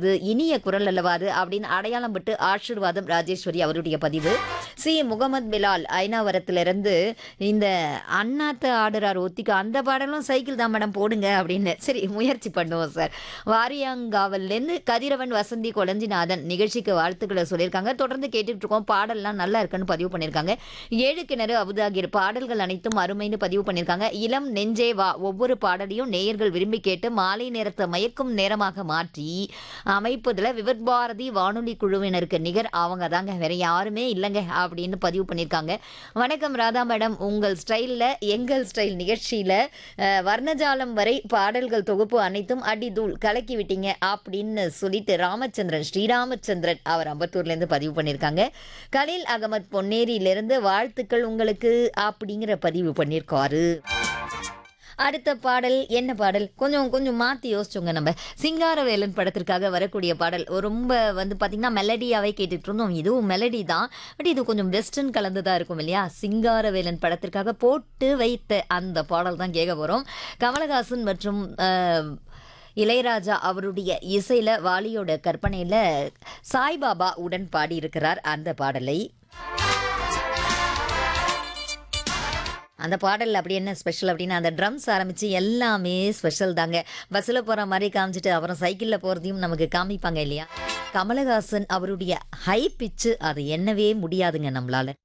அது இனிய குரல் அல்லவா அது அப்படின்னு அடையாளம் விட்டு ஆசீர்வாதம் ராஜேஸ்வரி அவருடைய பதிவு சி முகமது பிலால் ஐநாவரத்திலிருந்து இந்த அண்ணாத்த ஆடுறார் ஒத்திக்கு அந்த பாடலும் சைக்கிள் தான் மேடம் போடுங்க அப்படின்னு சரி முயற்சி பண்ணுவோம் சார் வாரியாங்காவல்லேருந்து கதிரவன் வசந்தி கொளஞ்சிநாதன் நிகழ்ச்சிக்கு வாழ்த்துக்களை சொல்லியிருக்காங்க தொடர்ந்து கேட்டுட்டு இருக்கோம் பாடல்லாம் நல்லா இருக்குன்னு பதிவு பண்ணியிருக்காங்க ஏழு கிணறு அபுதாகிர் பாடல்கள் அனைத்தும் அருமைன்னு பதிவு பண்ணியிருக்காங்க இளம் நெஞ்சே வா ஒவ்வொரு பாடலையும் நேயர்கள் விரும்பி கேட்டு மாலை நேரத்தை மயக்கும் நேரமாக மாற்றி அமைப்பதில் விவத் பாரதி வானொலி குழுவினருக்கு நிகர் அவங்க தாங்க வேற யாருமே இல்லைங்க அப்படின்னு பதிவு பண்ணியிருக்காங்க வணக்கம் ராதா மேடம் உங்கள் ஸ்டைலில் எங்கள் ஸ்டைல் நிகழ்ச்சியில் வர்ணஜாலம் வரை பாடல்கள் தொகுப்பு அனைத்தும் அடி தூள் கலக்கி விட்டீங்க அப்படின்னு சொல்லிட்டு ராமச்சந்திரன் ஸ்ரீராமச்சந்திரன் அவர் அம்பத்தூர்லேருந்து பதிவு பண்ணியிருக்காங்க கலீல் அகமத் பொன்னேரியிலிருந்து வாழ்த்துக்கள் உங்களுக்கு அப்படிங்கிற பதிவு பண்ணியிருக்காரு அடுத்த பாடல் என்ன பாடல் கொஞ்சம் கொஞ்சம் மாற்றி யோசிச்சோங்க நம்ம சிங்காரவேலன் படத்திற்காக வரக்கூடிய பாடல் ரொம்ப வந்து பார்த்திங்கன்னா மெலடியாகவே கேட்டுட்டு இருந்தோம் இதுவும் மெலடி தான் பட் இது கொஞ்சம் வெஸ்டர்ன் கலந்துதான் இருக்கும் இல்லையா சிங்காரவேலன் படத்திற்காக போட்டு வைத்த அந்த பாடல் தான் கேட்க போகிறோம் கமலஹாசன் மற்றும் அஹ், இளையராஜா அவருடைய இசையில் வாலியோட கற்பனையில் சாய்பாபா உடன் பாடியிருக்கிறார் அந்த பாடலை அந்த பாடலில் அப்படி என்ன ஸ்பெஷல் அப்படின்னா அந்த ட்ரம்ஸ் ஆரம்பித்து எல்லாமே ஸ்பெஷல் தாங்க பஸ்ஸில் போகிற மாதிரி காமிச்சிட்டு அப்புறம் சைக்கிளில் போகிறதையும் நமக்கு காமிப்பாங்க இல்லையா கமலஹாசன் அவருடைய ஹை பிச்சு அது என்னவே முடியாதுங்க நம்மளால